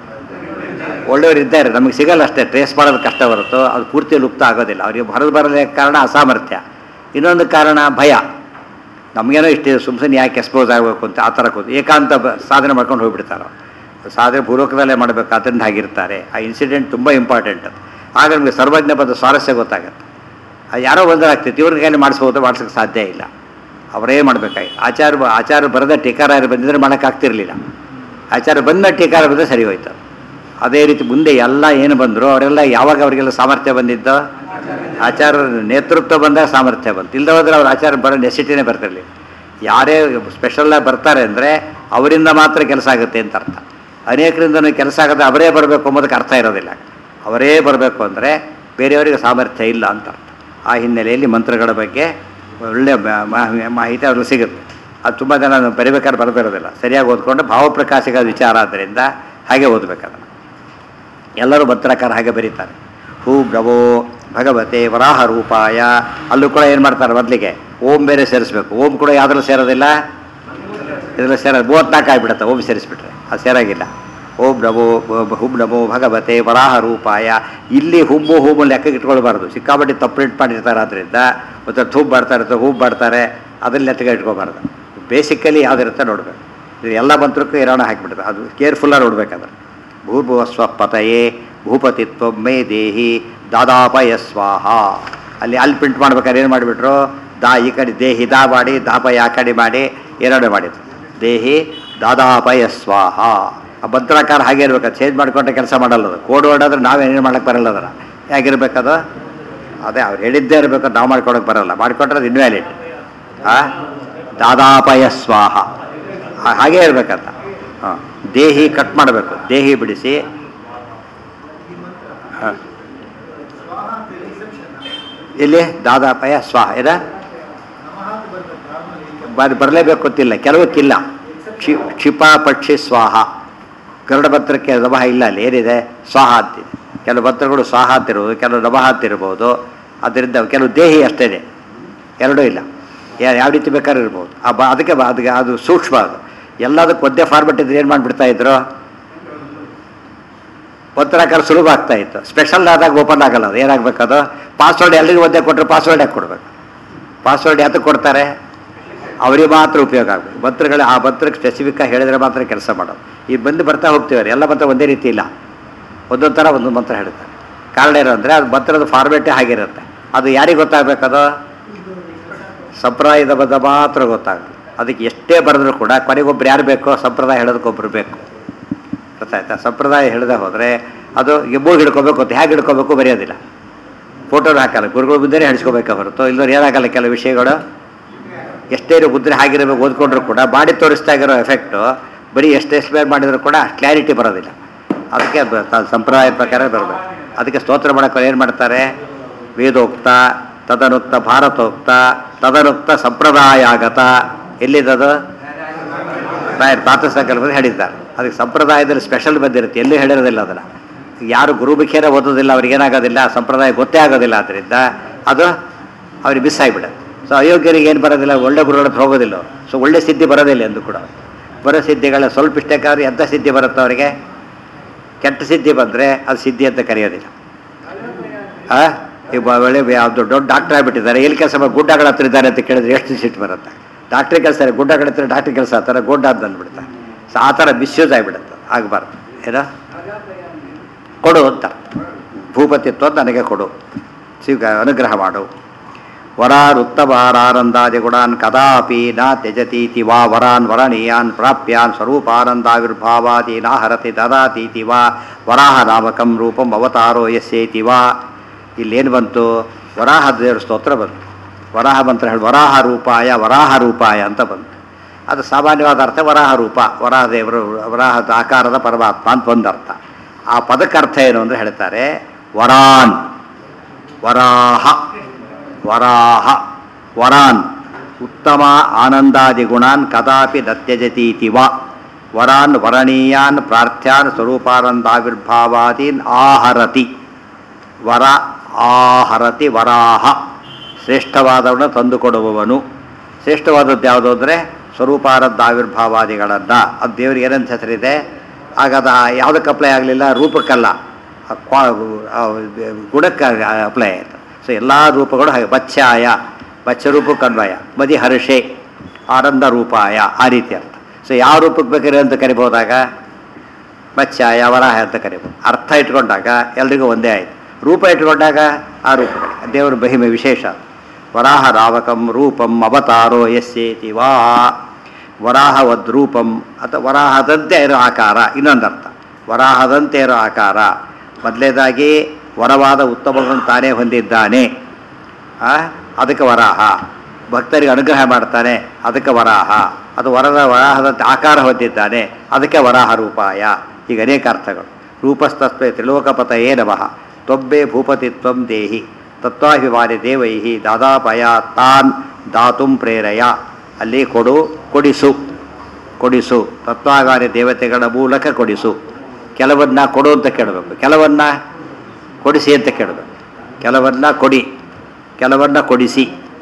ಒಳ್ಳೆಯವರು ಇದ್ದಾರೆ ನಮಗೆ ಸಿಗಲ್ಲ ಅಷ್ಟೇ ಟ್ರೇಸ್ ಮಾಡೋದು ಕಷ್ಟ ಬರುತ್ತೋ ಅದು ಪೂರ್ತಿ ಲುಪ್ತ ಆಗೋದಿಲ್ಲ ಅವರಿಗೆ ಹೊರದು ಬರದೇ ಕಾರಣ ಅಸಾಮರ್ಥ್ಯ ಇನ್ನೊಂದು ಕಾರಣ ಭಯ ನಮಗೇನೋ ಇಷ್ಟು ಸುಮ್ಸನೆ ಯಾಕೆ ಎಕ್ಸ್ಪೋಸ್ ಆಗಬೇಕು ಅಂತ ಆ ಥರ ಕೂತು ಏಕಾಂತ ಬ- ಸಾಧನೆ ಮಾಡ್ಕೊಂಡು ಹೋಗ್ಬಿಡ್ತಾರೆ ಸಾಧನೆ ಪೂರ್ವಕದಲ್ಲೇ ಮಾಡಬೇಕು ಅದರಿಂದ ಹಾಗಿರ್ತಾರೆ ಆ ಇನ್ಸಿಡೆಂಟ್ ತುಂಬ ಇಂಪಾರ್ಟೆಂಟ್ ಆಗ ನಮಗೆ ಸರ್ವಜ್ಞ ಪದ ಸ್ವಾರಸ್ಯ ಗೊತ್ತಾಗುತ್ತೆ ಅದು ಯಾರೋ ಬಂದ್ರೆ ಆಗ್ತೈತಿ ಇವ್ರ ಕೈಯಲ್ಲಿ ಮಾಡಿಸ್ಬೋದು ಮಾಡ್ಸೋಕ್ಕೆ ಸಾಧ್ಯ ಇಲ್ಲ ಅವರೇ ಮಾಡಬೇಕಾಗಿ ಆಚಾರ ಆಚಾರ ಬರದ ಟೀಕಾರಾಯರು ಬಂದಿದ್ರೆ ಮಾಡೋಕ್ಕಾಗ್ತಿರ್ಲಿಲ್ಲ ಆಚಾರ ಬಂದ ಟೀಕಾರ ಬಂದರೆ ಸರಿ ಹೋಯ್ತು ಅದೇ ರೀತಿ ಮುಂದೆ ಎಲ್ಲ ಏನು ಬಂದರು ಅವರೆಲ್ಲ ಯಾವಾಗ ಅವರಿಗೆಲ್ಲ ಸಾಮರ್ಥ್ಯ ಬಂದಿದ್ದೋ ಆಚಾರ ನೇತೃತ್ವ ಬಂದಾಗ ಸಾಮರ್ಥ್ಯ ಬಂತು ಇಲ್ಲದ ಹೋದ್ರೆ ಅವ್ರ ಆಚಾರ ಬರೋ ನೆಸಿಟಿನೇ ಬರ್ತಿರ್ಲಿಲ್ಲ ಯಾರೇ ಸ್ಪೆಷಲ್ಲಾಗಿ ಬರ್ತಾರೆ ಅಂದರೆ ಅವರಿಂದ ಮಾತ್ರ ಕೆಲಸ ಆಗುತ್ತೆ ಅಂತ ಅರ್ಥ ಅನೇಕರಿಂದನೂ ಕೆಲಸ ಆಗದೆ ಅವರೇ ಬರಬೇಕು ಅಂಬೋದಕ್ಕೆ ಅರ್ಥ ಇರೋದಿಲ್ಲ ಅವರೇ ಬರಬೇಕು ಅಂದರೆ ಬೇರೆಯವರಿಗೆ ಸಾಮರ್ಥ್ಯ ಇಲ್ಲ ಅಂತ ಅರ್ಥ ಆ ಹಿನ್ನೆಲೆಯಲ್ಲಿ ಮಂತ್ರಗಳ ಬಗ್ಗೆ ಒಳ್ಳೆಯ ಮಾ- ಮಾ- ಮಾಹಿತಿ ಅವ್ರಿಗೆ ಸಿಗುತ್ತೆ ಅದು ತುಂಬ ಜನ ಬರಿಬೇಕಾದ್ರೆ ಬರದಿರೋದಿಲ್ಲ ಸರಿಯಾಗಿ ಓದ್ಕೊಂಡು ಭಾವಪ್ರಕಾಶಿಕ ವಿಚಾರ ಆದ್ದರಿಂದ ಹಾಗೆ ಓದಬೇಕದನ್ನು ಎಲ್ಲರೂ ಮಂತ್ರಕಾರ ಹಾಗೆ ಬರೀತಾರೆ ಹೂ ಬ್ರವೋ ಭಗವತೆ ವರಾಹ ರೂಪಾಯ ಅಲ್ಲೂ ಕೂಡ ಏನು ಮಾಡ್ತಾರೆ ಮೊದಲಿಗೆ ಓಂ ಬೇರೆ ಸೇರಿಸ್ಬೇಕು ಓಂ ಕೂಡ ಯಾವ್ದ್ರಲ್ಲಿ ಸೇರೋದಿಲ್ಲ ಇದರಲ್ಲಿ ಸೇರ ಮೂವತ್ನಾಲ್ಕು ಆಗಿಬಿಡುತ್ತೆ ಓಂ ಸೇರಿಸ್ಬಿಟ್ರೆ ಅದು ಸೇರಾಗಿಲ್ಲ ಓಂ ನಮೋ ಬ- ಹುಂ ನಮೋ ಭಗವತೆ ವರಾಹ ರೂಪಾಯ ಇಲ್ಲಿ ಹುಮ್ಮು ಹೂಮು ಲೆಕ್ಕಕ್ಕೆ ಇಟ್ಕೊಳ್ಬಾರ್ದು ಸಿಕ್ಕಾಪಟ್ಟೆ ತಪ್ಪು ಪ್ರಿಂಟ್ ಮಾಡಿರ್ತಾರೆ ಆದ್ದರಿಂದ ಮತ್ತು ಥೂಬ್ ಮಾಡ್ತಾರೆ ಅಥವಾ ಹೂಬ್ ಮಾಡ್ತಾರೆ ಅದನ್ನ ಲೆಕ್ಕಗೆ ಇಟ್ಕೊಬಾರ್ದು ಬೇಸಿಕಲಿ ಯಾವ್ದಿರುತ್ತೆ ನೋಡಬೇಕು ಇದು ಎಲ್ಲ ಮಂತ್ರಕ್ಕೂ ಇರೋಣ ಹಾಕಿಬಿಡ್ತಾರೆ ಅದು ಕೇರ್ಫುಲ್ಲಾಗಿ ನೋಡ್ಬೇಕಾದ್ರೆ ಭೂರ್ಭುವ ಸ್ವಪತಯೇ ಭೂಪತಿತ್ವ ಮೇ ದೇಹಿ ದಾದಾಪಯ ಸ್ವಾಹ ಅಲ್ಲಿ ಅಲ್ಲಿ ಪ್ರಿಂಟ್ ಮಾಡ್ಬೇಕಾದ್ರೆ ಏನು ಮಾಡಿಬಿಟ್ರು ದಾ ಈ ಕಡೆ ದೇಹಿ ದಾ ಮಾಡಿ ದಾಪಯ ಆ ಕಡೆ ಮಾಡಿ ಎರಡು ಮಾಡಿದ್ರು ದೇಹಿ ದಾದಾಪಯ ಸ್ವಾಹ ಆ ಮಂತ್ರಾಕಾರ ಹಾಗೆ ಇರ್ಬೇಕು ಚೇಂಜ್ ಮಾಡ್ಕೊಂಡ್ರೆ ಕೆಲಸ ಮಾಡಲ್ಲ ಅದು ಕೋಡ್ ಹೊಡೋದ್ರೆ ನಾವೇನೇನು ಮಾಡಕ್ಕೆ ಬರಲ್ಲ ಅದರ ಹೇಗಿರ್ಬೇಕದು ಅದೇ ಅವ್ರು ಹೇಳಿದ್ದೇ ಇರಬೇಕು ನಾವು ಮಾಡ್ಕೊಳಕ್ಕೆ ಬರಲ್ಲ ಮಾಡಿಕೊಂಡ್ರೆ ಅದು ಇನ್ವ್ಯಾಲಿಡ್ ಆ ದಾದಾಪಯ ಸ್ವಾಹ ಹಾ- ಹಾಗೇ ಇರ್ಬೇಕಂತ ಹಾಂ ದೇಹಿ ಕಟ್ ಮಾಡಬೇಕು ದೇಹಿ ಬಿಡಿಸಿ ಹಾಂ ಎಲ್ಲಿ ದಾದಾಪಯ ಸ್ವಾಹ ಏನ ಬರ್ ಬರಲೇಬೇಕು ಗೊತ್ತಿಲ್ಲ ಕೆಲವಕ್ಕಿಲ್ಲ ಕ್ಷಿ ಕ್ಷಿಪ ಪಕ್ಷಿ ಸ್ವಾಹ ಗರುಡ ಪತ್ರಕ್ಕೆ ನಮಃ ಇಲ್ಲ ಅಲ್ಲಿ ಏನಿದೆ ಸ್ವಾಹ ಅಂತಿದೆ ಕೆಲವು ಪತ್ರಗಳು ಸ್ವಾಹ ಅಂತಿರ್ಬೋದು ಕೆಲವು ನಮಃ ಅಂತಿರ್ಬೋದು ಅದರಿಂದ ಕೆಲವು ದೇಹಿ ಅಷ್ಟೇ ಇದೆ ಎರಡೂ ಇಲ್ಲ ಯಾ- ಯಾವ ರೀತಿ ಬೇಕಾದ್ರೂ ಇರ್ಬೋದು ಆ ಬ ಅದಕ್ಕೆ ಬ- ಅದಕ್ಕೆ ಅದು ಸೂಕ್ಷ್ಮ ಅದು ಎಲ್ಲದಕ್ಕೂ ಒಂದೇ ಫಾರ್ಮೆಟ್ ಇದ್ರೆ ಏನು ಮಾಡಿಬಿಡ್ತಾ ಇದ್ರು ಒತ್ತರ ಹಾಕಲು ಸುಲಭ ಆಗ್ತಾ ಇತ್ತು ಸ್ಪೆಷಲ್ ಆದಾಗ ಓಪನ್ ಆಗಲ್ಲ ಅದು ಏನಾಗಬೇಕದು ಪಾಸ್ವರ್ಡ್ ಎಲ್ರಿಗೂ ಒಂದೇ ಕೊಟ್ಟರೆ ಪಾಸ್ವರ್ಡ್ ಯಾಕೆ ಕೊಡಬೇಕು ಪಾಸ್ವರ್ಡ್ ಯಾತಕ್ಕೆ ಕೊಡ್ತಾರೆ ಅವರಿಗೆ ಮಾತ್ರ ಉಪಯೋಗ ಆಗಬೇಕು ಮಂತ್ರಗಳು ಆ ಮಂತ್ರಕ್ಕೆ ಸ್ಪೆಸಿಫಿಕ್ಕಾಗಿ ಹೇಳಿದ್ರೆ ಮಾತ್ರ ಕೆಲಸ ಮಾಡೋದು ಈ ಬಂದು ಬರ್ತಾ ಹೋಗ್ತೀವ್ರಿ ಎಲ್ಲ ಮಂತ್ರ ಒಂದೇ ರೀತಿ ಇಲ್ಲ ಒಂದೊಂದು ಥರ ಒಂದೊಂದು ಮಂತ್ರ ಹೇಳ್ತಾರೆ ಕಾರಣ ಏನು ಅಂದರೆ ಅದು ಮಂತ್ರದ ಫಾರ್ಮೇಟೇ ಆಗಿರುತ್ತೆ ಅದು ಯಾರಿಗೆ ಗೊತ್ತಾಗಬೇಕದು ಸಂಪ್ರದಾಯದ ಬದ್ಧ ಮಾತ್ರ ಗೊತ್ತಾಗುತ್ತೆ ಅದಕ್ಕೆ ಎಷ್ಟೇ ಬರೆದ್ರೂ ಕೂಡ ಕೊನೆಗೊಬ್ರು ಯಾರು ಬೇಕೋ ಸಂಪ್ರದಾಯ ಹೇಳೋದಕ್ಕೊಬ್ರು ಬೇಕು ಗೊತ್ತಾಯ್ತಾ ಸಂಪ್ರದಾಯ ಹೇಳದೆ ಹೋದರೆ ಅದು ಎಬ್ಬೂರು ಹಿಡ್ಕೋಬೇಕು ಅಂತ ಹೇಗೆ ಹಿಡ್ಕೋಬೇಕು ಬರೆಯೋದಿಲ್ಲ ಫೋಟೋನ ಹಾಕಲ್ಲ ಗುರುಗಳ ಮುಂದೆನೇ ಹಿಡಿಸ್ಕೋಬೇಕು ಹೊರತು ಇಲ್ಲವ್ರು ಏನಾಗಲ್ಲ ಕೆಲವು ವಿಷಯಗಳು ಎಷ್ಟೇ ಮುದ್ರೆ ಆಗಿರಬೇಕು ಓದ್ಕೊಂಡ್ರು ಕೂಡ ಬಾಡಿ ತೋರಿಸ್ತಾ ಇರೋ ಎಫೆಕ್ಟು ಬರೀ ಎಷ್ಟು ಎಕ್ಸ್ಪ್ಲೇನ್ ಮಾಡಿದ್ರು ಕೂಡ ಕ್ಲಾರಿಟಿ ಬರೋದಿಲ್ಲ ಅದಕ್ಕೆ ಬ- ತ- ಸಂಪ್ರದಾಯದ ಪ್ರಕಾರ ಬರಬೇಕು ಅದಕ್ಕೆ ಸ್ತೋತ್ರ ಮಾಡೋಕೆ ಏನು ಮಾಡ್ತಾರೆ ವೇದೋಕ್ತ ತದನುಕ್ತ ಭಾರತೋಕ್ತ ತದನುಕ್ತ ಸಂಪ್ರದಾಯಾಗತ ಎಲ್ಲಿದದು ರಾಯರ್ ಪ್ರಾತಃಸಂಕಲ್ಪದಲ್ಲಿ ಹೇಳಿದ್ದಾರೆ ಅದಕ್ಕೆ ಸಂಪ್ರದಾಯದಲ್ಲಿ ಸ್ಪೆಷಲ್ ಬಂದಿರುತ್ತೆ ಎಲ್ಲೂ ಹೇಳಿರೋದಿಲ್ಲ ಅದನ್ನು ಯಾರು ಗುರುಮುಖೇನ ಓದೋದಿಲ್ಲ ಅವ್ರಿಗೆ ಏನಾಗೋದಿಲ್ಲ ಆ ಸಂಪ್ರದಾಯ ಗೊತ್ತೇ ಆಗೋದಿಲ್ಲ ಆದ್ದರಿಂದ ಅದು ಅವ್ರಿಗೆ ಮಿಸ್ ಆಗಿಬಿಡುತ್ತೆ ಸೊ ಅಯೋಗ್ಯರಿಗೆ ಏನು ಬರೋದಿಲ್ಲ ಒಳ್ಳೆ ಗುರುಗಳ ಹತ್ರ ಹೋಗೋದಿಲ್ಲ ಅವ್ರು ಸೊ ಒಳ್ಳೆ ಸಿದ್ಧಿ ಬರೋದಿಲ್ಲ ಎಂದು ಕೂಡ ಬರೋ ಸಿದ್ಧಿಗಳ ಸ್ವಲ್ಪ ಇಷ್ಟಕ್ಕೆ ಆದ್ರೆ ಎಂಥ ಸಿದ್ಧಿ ಬರುತ್ತೆ ಅವರಿಗೆ ಕೆಟ್ಟ ಸಿದ್ಧಿ ಬಂದರೆ ಅದು ಸಿದ್ಧಿ ಅಂತ ಕರೆಯೋದಿಲ್ಲ ಆ ಈಗ ಬ- ಒಳ್ಳೆ ಯಾವುದು ದೊಡ್ಡ ಡಾಕ್ಟರ್ ಆಗಿಬಿಟ್ಟಿದ್ದಾರೆ ಎಲ್ಲಿ ಕೆಲಸ ಮಾಡಿ ಗುಡ್ಡಗಳ ಹತ್ರ ಇದ್ದಾರೆ ಅಂತ ಕೇಳಿದ್ರೆ ಎಷ್ಟು ಸಿಟ್ಟು ಬರುತ್ತೆ ಡಾಕ್ಟ್ರ್ ಕೆಲಸ ಗುಡ್ಡಗಳ ಹತ್ರ ಡಾಕ್ಟ್ರ್ ಕೆಲಸ ಆ ಥರ ಗುಡ್ಡ ಅಂತ ಅಂದ್ಬಿಡ್ತಾರೆ ಸೊ ಆ ಥರ ಮಿಸ್ಯೂಸ್ ಆಗಿಬಿಡುತ್ತೆ ಆಗಬಾರ್ದು ಏನೋ ಕೊಡು ಅಂತ ಭೂಪತಿತ್ವ ನನಗೆ ಕೊಡು ಸ್ವೀಕ ಅನುಗ್ರಹ ಮಾಡು ವರಾರುತ್ತಮಾರಾನಂದಾದಿ ಗುಣಾನ್ ಕದಾಪಿ ನ ತ್ಯಜತೀತಿ ವಾ ವರಾನ್ ವರಣೀಯಾನ್ ಪ್ರಾಪ್ಯಾನ್ ಸ್ವರೂಪಾನಂದಾವಿರ್ಭಾವಾದಿ ನ ಹರತಿ ದದಾತೀತಿ ವಾ ವರಾಹ ನಾಮಕಂ ರೂಪಂ ಅವತಾರೋ ಯಸ್ಯೇತಿ ವಾ ಇಲ್ಲೇನು ಬಂತು ವರಾಹ ದೇವರ ಸ್ತೋತ್ರ ಬಂತು ವರಾಹ ಮಂತ್ರ ಹೇಳಿ ವರಾಹ ರೂಪಾಯ ವರಾಹ ರೂಪಾಯ ಅಂತ ಬಂತು ಅದು ಸಾಮಾನ್ಯವಾದ ಅರ್ಥ ವರಾಹ ರೂಪ ವರಾಹ ದೇವರು ವರಾಹದ ಆಕಾರದ ಪರಮಾತ್ಮ ಅಂತ ಒಂದು ಅರ್ಥ ಆ ಪದಕ್ಕೆ ಅರ್ಥ ಏನು ಅಂದರೆ ಹೇಳ್ತಾರೆ ವರಾನ್ ವರಾಹ ವರಾಹ ವರಾನ್ ಉತ್ತಮ ಆನಂದಾದಿ ಗುಣಾನ್ ಕದಾಪಿ ನತ್ಯಜತೀತಿ ವ ವರಾನ್ ವರಣೀಯಾನ್ ಪ್ರಾರ್ಥ್ಯಾನ್ ಸ್ವರೂಪಾನಂದಾವಿರ್ಭಾವಾದೀನ್ ಆಹರತಿ ವರ ಆಹರತಿ ವರಾಹ ಶ್ರೇಷ್ಠವಾದವನ್ನ ತಂದುಕೊಡುವವನು ಶ್ರೇಷ್ಠವಾದದ್ದು ಯಾವುದು ಅಂದರೆ ಸ್ವರೂಪಾನಂದ ಆವಿರ್ಭಾವಾದಿಗಳನ್ನು ಅದು ದೇವರಿಗೆ ಏನಂತ ಹೆಸರಿದೆ ಆಗ ಅದು ಯಾವುದಕ್ಕೆ ಅಪ್ಲೈ ಆಗಲಿಲ್ಲ ರೂಪಕ್ಕಲ್ಲ ಆ ಕ್ವಾ ಆ ಗುಣಕ್ಕೆ ಅಪ್ಲೈ ಆಯಿತು ಸೊ ಎಲ್ಲ ರೂಪಗಳು ಹಾಗೆ ಬಚ್ಚಾಯ ಬಚ್ಚರೂಪಕ್ಕೆ ಅನ್ವಯ ಮದಿ ಹರ್ಷೆ ಆನಂದ ರೂಪಾಯ ಆ ರೀತಿ ಅರ್ಥ ಸೊ ಯಾವ ರೂಪಕ್ಕೆ ಬೇಕಾದ್ರೆ ಅಂತ ಕರಿಬೋದಾಗ ಮತ್ಸ್ಯಾಯ ವರಾಹ ಅಂತ ಕರಿಬೋದು ಅರ್ಥ ಇಟ್ಕೊಂಡಾಗ ಎಲ್ರಿಗೂ ಒಂದೇ ಆಯಿತು ರೂಪ ಇಟ್ಕೊಂಡಾಗ ಆ ರೂಪಗಳು ದೇವರ ಮಹಿಮೆ ವಿಶೇಷ ವರಾಹ ರಾವಕಂ ರೂಪಂ ಅವತಾರೋ ಯಸ್ಯೇತಿ ವಾ ವರಾಹವದ್ ರೂಪಂ ಅಥವಾ ವರಾಹದಂತೆ ಇರೋ ಆಕಾರ ಇನ್ನೊಂದು ಅರ್ಥ ವರಾಹದಂತೆ ಇರೋ ಆಕಾರ ಮೊದಲೇದಾಗಿ ವರವಾದ ಉತ್ತಮಗಳನ್ನು ತಾನೇ ಹೊಂದಿದ್ದಾನೆ ಆ? ಅದಕ್ಕೆ ವರಾಹ ಭಕ್ತರಿಗೆ ಅನುಗ್ರಹ ಮಾಡ್ತಾನೆ ಅದಕ್ಕೆ ವರಾಹ ಅದು ವರದ ವರಾಹದಂತೆ ಆಕಾರ ಹೊಂದಿದ್ದಾನೆ ಅದಕ್ಕೆ ವರಾಹ ರೂಪಾಯ ಈಗ ಅನೇಕ ಅರ್ಥಗಳು ರೂಪಸ್ತಸ್ಮೈ ತ್ರಿಲೋಕಪತಯೇ ನಮಃ ತ್ವಬ್ಬೆ ಭೂಪತಿತ್ವಂ ದೇಹಿ ತತ್ವಾಭಿಮಾನಿ ದೇವೈಹಿ ದಾದಾಪಯ ತಾನ್ ದಾತುಂ ಪ್ರೇರಯ ಅಲ್ಲಿ ಕೊಡು ಕೊಡಿಸು ಕೊಡಿಸು ತತ್ವಾಗಾರಿ ದೇವತೆಗಳ ಮೂಲಕ ಕೊಡಿಸು ಕೆಲವನ್ನ ಕೊಡು ಅಂತ ಕೇಳಬೇಕು ಕೆಲವನ್ನ ಕೊಡಿಸಿ ಅಂತ ಕೇಳಬೇಕು ಕೆಲವನ್ನ ಕೊಡಿ ಕೆಲವನ್ನ ಕೊಡಿಸಿ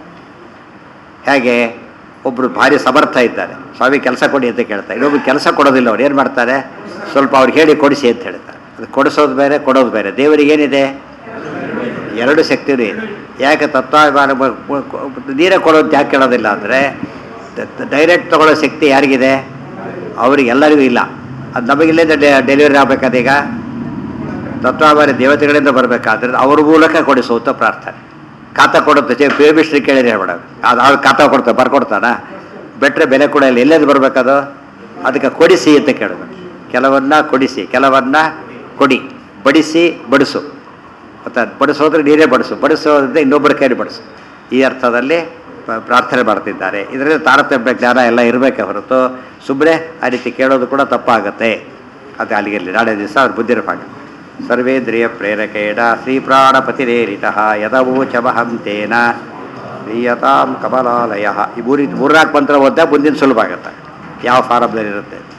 ಹೇಗೆ ಒಬ್ಬರು ಭಾರಿ ಸಮರ್ಥ ಇದ್ದಾರೆ ಸ್ವಾಮಿ ಕೆಲಸ ಕೊಡಿ ಅಂತ ಕೇಳ್ತಾರೆ ಇನ್ನೊಬ್ರು ಕೆಲಸ ಕೊಡೋದಿಲ್ಲ ಅವ್ರು ಏನು ಮಾಡ್ತಾರೆ ಸ್ವಲ್ಪ ಅವ್ರಿಗೆ ಹೇಳಿ ಕೊಡಿಸಿ ಅಂತ ಹೇಳ್ತಾರೆ ಅದು ಕೊಡಿಸೋದು ಬೇರೆ ಕೊಡೋದು ಬೇರೆ ದೇವರಿಗೆ ಏನಿದೆ ಎರಡು ಶಕ್ತಿನೂ ಇದೆ ಯಾಕೆ ತತ್ವಾಭಿಮಾನ ಬ- ಬ- ಕೊ- ನೀರೇ ಕೊಡೋದು ಯಾಕೆ ಕೇಳೋದಿಲ್ಲ ಅಂದರೆ ಡೈರೆಕ್ಟ್ ತಗೊಳ್ಳೋ ಶಕ್ತಿ ಯಾರಿಗಿದೆ ಅವ್ರಿಗೆ ಎಲ್ಲರಿಗೂ ಇಲ್ಲ ಅದು ನಮಗಿಲ್ಲಿಂದ ಡೆಲಿವರಿ ಆಗಬೇಕಾದೀಗ ತತ್ವಾಭಿಮಾನಿ ದೇವತೆಗಳಿಂದ ಬರಬೇಕಾದ್ರೆ ಅವ್ರ ಮೂಲಕ ಕೊಡಿಸು ಅಂತ ಪ್ರಾರ್ಥನೆ ಖಾತಾ ಕೊಡುತ್ತೆ ಚೇ ಪೇ ಬಿಸ್ಟ್ರಿ ಕೇಳಿದ್ರೆ ಹೇಳ್ಬೇಡ ಅದು ಅವ್ರು ಖಾತಾ ಕೊಡ್ತಾರೆ ಬರ್ಕೊಡ್ತಾನ ಬೆಟ್ರೆ ಬೆಲೆ ಕೂಡ ಇಲ್ಲ ಎಲ್ಲೆದು ಬರಬೇಕದು ಅದಕ್ಕೆ ಕೊಡಿಸಿ ಅಂತ ಕೇಳಬೇಕು ಕೆಲವನ್ನ ಕೊಡಿಸಿ ಕೆಲವನ್ನ ಕೊಡಿ ಬಡಿಸಿ ಬಡಿಸು ಮತ್ತು ಬಡಿಸೋದ್ರೆ ನೀರೇ ಬಡಿಸು ಬಡಿಸೋದ್ರಿಂದ ಇನ್ನೊಬ್ಬರ ಕೈಲಿ ಬಡಿಸು ಈ ಅರ್ಥದಲ್ಲಿ ಪ- ಪ್ರಾರ್ಥನೆ ಮಾಡ್ತಿದ್ದಾರೆ ಇದರಿಂದ ತಾರತಮ್ಯ ಜ್ಞಾನ ಎಲ್ಲ ಇರಬೇಕೆ ಹೊರತು ಸುಮ್ಮನೆ ಆ ರೀತಿ ಕೇಳೋದು ಕೂಡ ತಪ್ಪಾಗುತ್ತೆ ಅದು ಅಲ್ಲಿಗಿರಲಿ ನಾಳೆ ದಿವಸ ಅವ್ರು ಬುದ್ಧಿರಪಾಗ ಸರ್ವೇಂದ್ರಿಯ ಪ್ರೇರಕೇಣ ಶ್ರೀಪ್ರಾಣಪತಿರೇರಿತ ಯದವೋಚಮಹಂ ತೇನ ಶ್ರೀಯತಾಂ ಕಮಲಾಲಯ ಈ ಮೂರಿ ಮೂರ್ನಾಲ್ಕು ಮಂತ್ರ ಓದ್ದ ಮುಂದಿನ ಸುಲಭ ಆಗುತ್ತೆ ಯಾವ ಫಾರಮ್ದಲ್ಲಿ ಇರುತ್ತೆ